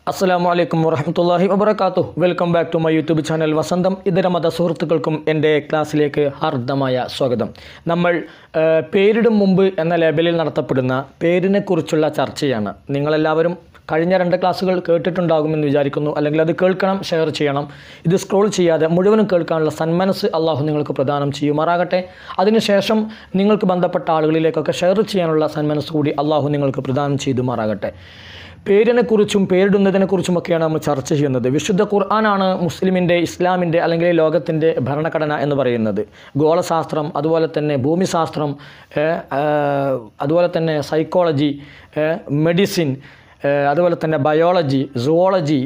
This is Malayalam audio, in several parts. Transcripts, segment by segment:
അസ്സലാമു അലൈക്കും വറഹമത്തല്ലാഹി വബർക്കാത്തു welcome back to my YouTube channel വസന്തം ഇതര മത സുഹൃത്തുക്കൾക്കും എൻ്റെ ക്ലാസ്സിലേക്ക് ഹാർദമായ സ്വാഗതം നമ്മൾ ആ, പേരിടും മുമ്പ് എന്ന ലേബലിൽ നടത്തപ്പെടുന്ന പേരിനെ കുറിച്ചുള്ള ചർച്ചയാണ് നിങ്ങളെല്ലാവരും കഴിഞ്ഞ രണ്ട് ക്ലാസ്സുകൾ കേട്ടിട്ടുണ്ടാകുമെന്ന് വിചാരിക്കുന്നു അല്ലെങ്കിൽ അത് കേൾക്കണം ഷെയർ ചെയ്യണം ഇത് സ്ക്രോൾ ചെയ്യാതെ മുഴുവനും കേൾക്കാനുള്ള സന്മനസ് അള്ളാഹു നിങ്ങൾക്ക് പ്രദാനം ചെയ്യുമാറാകട്ടെ അതിനുശേഷം നിങ്ങൾക്ക് ബന്ധപ്പെട്ട ആളുകളിലേക്കൊക്കെ ഷെയർ ചെയ്യാനുള്ള സന്മനസ് കൂടി അള്ളാഹു നിങ്ങൾക്ക് പ്രദാനം ചെയ്തുമാറാകട്ടെ പേരിനെക്കുറിച്ചും പേരിടുന്നതിനെക്കുറിച്ചുമൊക്കെയാണ് നമ്മൾ ചർച്ച ചെയ്യുന്നത് വിശുദ്ധ ഖുർആനാണ് മുസ്ലിമിൻ്റെ ഇസ്ലാമിൻ്റെ അല്ലെങ്കിൽ ലോകത്തിൻ്റെ ഭരണഘടന എന്ന് പറയുന്നത് ഗോളശാസ്ത്രം അതുപോലെ തന്നെ ഭൂമിശാസ്ത്രം ഏ, ആ, അതുപോലെ തന്നെ സൈക്കോളജി ഏ, മെഡിസിൻ ഏ, അതുപോലെ തന്നെ ബയോളജി സുവോളജി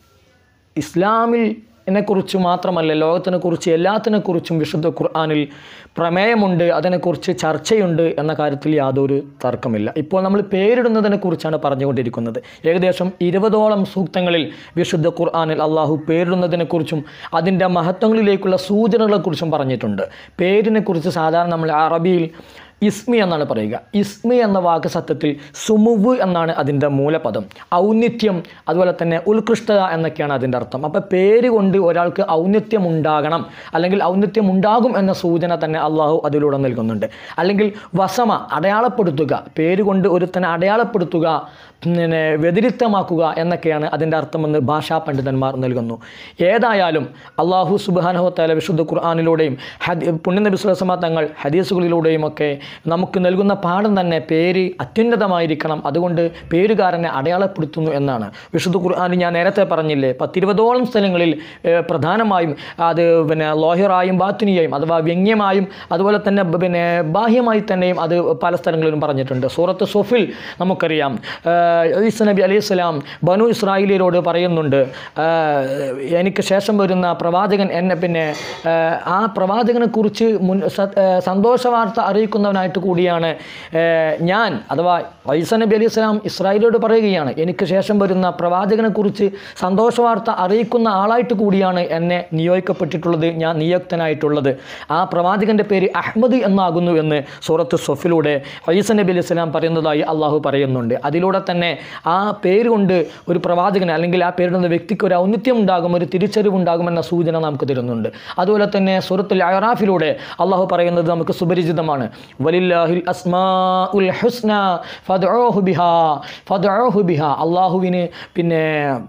ഇസ്ലാമിൽ കുറിച്ച് മാത്രമല്ല ലോകത്തിനെക്കുറിച്ച് എല്ലാത്തിനെക്കുറിച്ചും വിശുദ്ധ ഖുർആാനിൽ പ്രമേയമുണ്ട് അതിനെക്കുറിച്ച് ചർച്ചയുണ്ട് എന്ന കാര്യത്തിൽ യാതൊരു തർക്കമില്ല ഇപ്പോൾ നമ്മൾ പേരിടുന്നതിനെക്കുറിച്ചാണ് പറഞ്ഞുകൊണ്ടിരിക്കുന്നത് ഏകദേശം ഇരുപതോളം സൂക്തങ്ങളിൽ വിശുദ്ധ ഖുർആാനിൽ അള്ളാഹു പേരിടുന്നതിനെക്കുറിച്ചും അതിൻ്റെ മഹത്വങ്ങളിലേക്കുള്ള സൂചനകളെക്കുറിച്ചും പറഞ്ഞിട്ടുണ്ട് പേരിനെക്കുറിച്ച് സാധാരണ നമ്മൾ അറബിയിൽ ഇസ്മി എന്നാണ് പറയുക ഇസ്മി എന്ന വാക്ക് സത്യത്തിൽ സുമുവ് എന്നാണ് അതിൻ്റെ മൂലപദം ഔന്നിത്യം അതുപോലെ തന്നെ ഉത്കൃഷ്ടത എന്നൊക്കെയാണ് അതിൻ്റെ അർത്ഥം അപ്പോൾ പേര് കൊണ്ട് ഒരാൾക്ക് ഔന്നിത്യം ഉണ്ടാകണം അല്ലെങ്കിൽ ഔന്നിത്യം ഉണ്ടാകും എന്ന സൂചന തന്നെ അള്ളാഹു അതിലൂടെ നൽകുന്നുണ്ട് അല്ലെങ്കിൽ വസമ അടയാളപ്പെടുത്തുക പേര് കൊണ്ട് ഒരുത്തനെ അടയാളപ്പെടുത്തുക പിന്നെ വ്യതിരിക്തമാക്കുക എന്നൊക്കെയാണ് അതിൻ്റെ അർത്ഥമെന്ന് ഭാഷാ പണ്ഡിതന്മാർ നൽകുന്നു ഏതായാലും അള്ളാഹു സുബാനഹുത്താല വിശുദ്ധ ഖുർആാനിലൂടെയും ഹദി പുണ്യനബി സുലസമ തങ്ങൾ ഹദീസുകളിലൂടെയും ഒക്കെ നമുക്ക് നൽകുന്ന പാഠം തന്നെ പേര് അത്യുന്നതമായിരിക്കണം അതുകൊണ്ട് പേരുകാരനെ അടയാളപ്പെടുത്തുന്നു എന്നാണ് വിശുദ്ധ ഖുർആാനിൽ ഞാൻ നേരത്തെ പറഞ്ഞില്ലേ പത്തിരുപതോളം സ്ഥലങ്ങളിൽ ഏഹ്, പ്രധാനമായും അത് പിന്നെ ലോഹിറായും ബാത്തുനിയായും അഥവാ വ്യംഗ്യമായും അതുപോലെ തന്നെ ബ- പിന്നെ ബാഹ്യമായി തന്നെയും അത് പല സ്ഥലങ്ങളിലും പറഞ്ഞിട്ടുണ്ട് സൂറത്ത് സൊഫിൽ നമുക്കറിയാം ഏഹ്, ഈസ നബി അലൈഹി സ്വലാം ബനു ഇസ്രായേലിയരോട് പറയുന്നുണ്ട് ഏഹ്, എനിക്ക് ശേഷം വരുന്ന പ്രവാചകൻ എന്നെ പിന്നെ ഏഹ്, ആ പ്രവാചകനെ കുറിച്ച് മുൻ സ- ഏഹ്, സന്തോഷ വാർത്ത അറിയിക്കുന്നവനായിട്ട് കൂടിയാണ് ഏഹ്, ഞാൻ അഥവാ ഈസ നബി അലൈഹി സ്വലാം ഇസ്രായേലിയോട് പറയുകയാണ് എനിക്ക് ശേഷം വരുന്ന പ്രവാചകനെ കുറിച്ച് സന്തോഷ വാർത്ത അറിയിക്കുന്ന ആളായിട്ട് കൂടിയാണ് എന്നെ നിയോഗിക്കപ്പെട്ടിട്ടുള്ളത് ഞാൻ നിയുക്തനായിട്ടുള്ളത് ആ പ്രവാചകൻ്റെ പേര് അഹ്മദ് എന്നാകുന്നു എന്ന് സൂറത്ത് സൊഫിലൂടെ ഐസ നബി അലൈഹി സ്വലാം പറയുന്നതായി അള്ളാഹു പറയുന്നുണ്ട് അതിലൂടെ തന്നെ ആ പേര് കൊണ്ട് ഒരു പ്രവാചകന് അല്ലെങ്കിൽ ആ പേരിടുന്ന വ്യക്തിക്ക് ഒരു ഔന്നിത്യം ഉണ്ടാകും ഒരു തിരിച്ചറിവുണ്ടാകുമെന്ന സൂചന നമുക്ക് തരുന്നുണ്ട് അതുപോലെ തന്നെ സൂറത്തുൽ അയറാഫിലൂടെ അള്ളാഹു പറയുന്നത് നമുക്ക് സുപരിചിതമാണ് വലില്ലാഹിൽ അസ്മാ ഉൽ ഹുസ്ന ഫദ്ഉഹു ബിഹാ ഫദ്ഉഹു ബിഹാ അള്ളാഹുവിന് പിന്നെ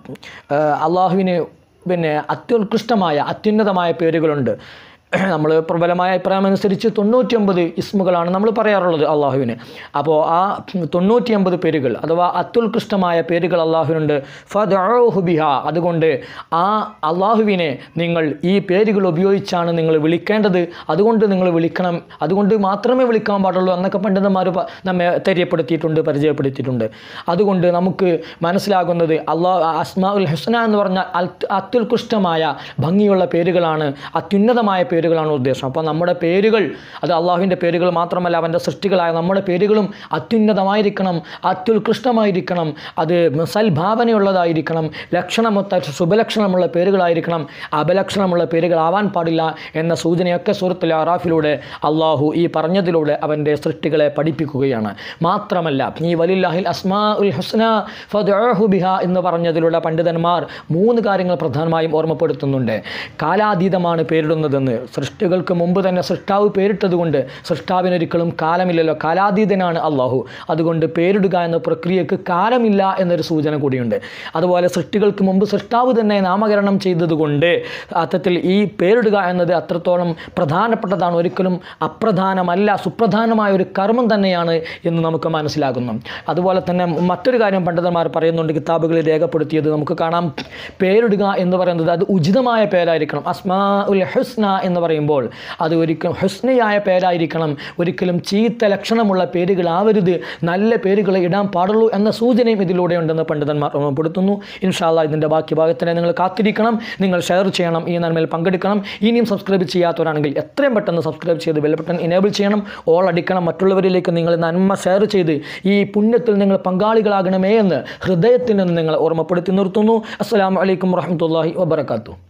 ആ, അള്ളാഹുവിന് പിന്നെ അത്യുത്കൃഷ്ടമായ അത്യുന്നതമായ പേരുകളുണ്ട് നമ്മൾ പ്രബലമായ അഭിപ്രായം അനുസരിച്ച് തൊണ്ണൂറ്റിയൊമ്പത് ഇസ്മുകളാണ് നമ്മൾ പറയാറുള്ളത് അള്ളാഹുവിന് അപ്പോൾ ആ തൊണ്ണൂറ്റിയൊമ്പത് പേരുകൾ അഥവാ അത്യുത്കൃഷ്ടമായ പേരുകൾ അള്ളാഹുവിനുണ്ട് ഫദ്ഉഹു ബിഹ അതുകൊണ്ട് ആ അള്ളാഹുവിനെ നിങ്ങൾ ഈ പേരുകൾ ഉപയോഗിച്ചാണ് നിങ്ങൾ വിളിക്കേണ്ടത് അതുകൊണ്ട് നിങ്ങൾ വിളിക്കണം അതുകൊണ്ട് മാത്രമേ വിളിക്കാൻ പാടുള്ളൂ എന്നൊക്കെ പണ്ഡിതന്മാർ പ- നമ്മെ തെര്യപ്പെടുത്തിയിട്ടുണ്ട് പരിചയപ്പെടുത്തിയിട്ടുണ്ട് അതുകൊണ്ട് നമുക്ക് മനസ്സിലാകുന്നത് അള്ളാഹ് അസ്മാ ഉൽ ഹുസ്ന എന്ന് പറഞ്ഞാൽ അത്യ- അത്യുത്കൃഷ്ടമായ ഭംഗിയുള്ള പേരുകളാണ് അത്യുന്നതമായ പേരുകളാണ് ഉദ്ദേശം അപ്പോൾ നമ്മുടെ പേരുകൾ അത് അള്ളാഹുവിൻ്റെ പേരുകൾ മാത്രമല്ല അവൻ്റെ സൃഷ്ടികളായ നമ്മുടെ പേരുകളും അത്യുന്നതമായിരിക്കണം അത്യുത്കൃഷ്ടമായിരിക്കണം അത് സൽഭാവനയുള്ളതായിരിക്കണം ലക്ഷണമൊത്ത ശുഭലക്ഷണമുള്ള പേരുകളായിരിക്കണം അപലക്ഷണമുള്ള പേരുകളാവാൻ പാടില്ല എന്ന സൂചനയൊക്കെ സൂറത്തുൽ അറാഫിലൂടെ അള്ളാഹു ഈ പറഞ്ഞതിലൂടെ അവൻ്റെ സൃഷ്ടികളെ പഠിപ്പിക്കുകയാണ് മാത്രമല്ല ഈ വലില്ലാഹിൽ അസ്മാ ഉൽ ഹുസ്ന ഫദ്ഉഹു ബിഹ എന്ന് പറഞ്ഞതിലൂടെ പണ്ഡിതന്മാർ മൂന്ന് കാര്യങ്ങൾ പ്രധാനമായും ഓർമ്മപ്പെടുത്തുന്നുണ്ട് കാലാതീതമാണ് പേരിടുന്നതെന്ന് സൃഷ്ടികൾക്ക് മുമ്പ് തന്നെ സൃഷ്ടാവ് പേരിട്ടതുകൊണ്ട് സൃഷ്ടാവിനൊരിക്കലും കാലമില്ലല്ലോ കാലാതീതനാണ് അള്ളാഹു അതുകൊണ്ട് പേരിടുക എന്ന പ്രക്രിയക്ക് കാലമില്ല എന്നൊരു സൂചന കൂടിയുണ്ട് അതുപോലെ സൃഷ്ടികൾക്ക് മുമ്പ് സൃഷ്ടാവ് തന്നെ നാമകരണം ചെയ്തതുകൊണ്ട് അർത്ഥത്തിൽ ഈ പേരിടുക എന്നത് അത്രത്തോളം പ്രധാനപ്പെട്ടതാണ് ഒരിക്കലും അപ്രധാനമല്ല സുപ്രധാനമായ ഒരു കർമ്മം തന്നെയാണ് എന്ന് നമുക്ക് മനസ്സിലാകുന്നു അതുപോലെ തന്നെ മറ്റൊരു കാര്യം പണ്ഡിതന്മാർ പറയുന്നുണ്ട് കിതാബുകളിൽ രേഖപ്പെടുത്തിയത് നമുക്ക് കാണാം പേരിടുക എന്ന് പറയുന്നത് അത് ഉചിതമായ പേരായിരിക്കണം അസ്മാ ഉൽ ഹുസ്ന എന്ന് പറയുമ്പോൾ അത് ഒരിക്കലും ഹുസ്നയായ പേരായിരിക്കണം ഒരിക്കലും ചീത്ത ലക്ഷണമുള്ള പേരുകളാവരുത് നല്ല പേരുകൾ ഇടാൻ പാടുള്ളൂ എന്ന സൂചനയും ഇതിലൂടെ ഉണ്ടെന്ന് പണ്ഡിതന്മാർ ഓർമ്മപ്പെടുത്തുന്നു ഇൻഷാല്ല ഇതിൻ്റെ ബാക്കി ഭാഗത്തിനെ നിങ്ങൾ കാത്തിരിക്കണം നിങ്ങൾ ഷെയർ ചെയ്യണം ഈ നന്മയിൽ പങ്കെടുക്കണം ഇനിയും സബ്സ്ക്രൈബ് ചെയ്യാത്തവരാണെങ്കിൽ എത്രയും പെട്ടെന്ന് സബ്സ്ക്രൈബ് ചെയ്ത് ബെൽ ബട്ടൺ എനേബിൾ ചെയ്യണം ഓൾ അടിക്കണം മറ്റുള്ളവരിലേക്ക് നിങ്ങൾ നന്മ ഷെയർ ചെയ്ത് ഈ പുണ്യത്തിൽ നിങ്ങൾ പങ്കാളികളാകണമേ എന്ന് ഹൃദയത്തിൽ നിന്ന് നിങ്ങൾ ഓർമ്മപ്പെടുത്തി നിർത്തുന്നു അസ്സലാമു അലൈക്കും വറഹ്മത്തുള്ളാഹി വബറകാതുഹു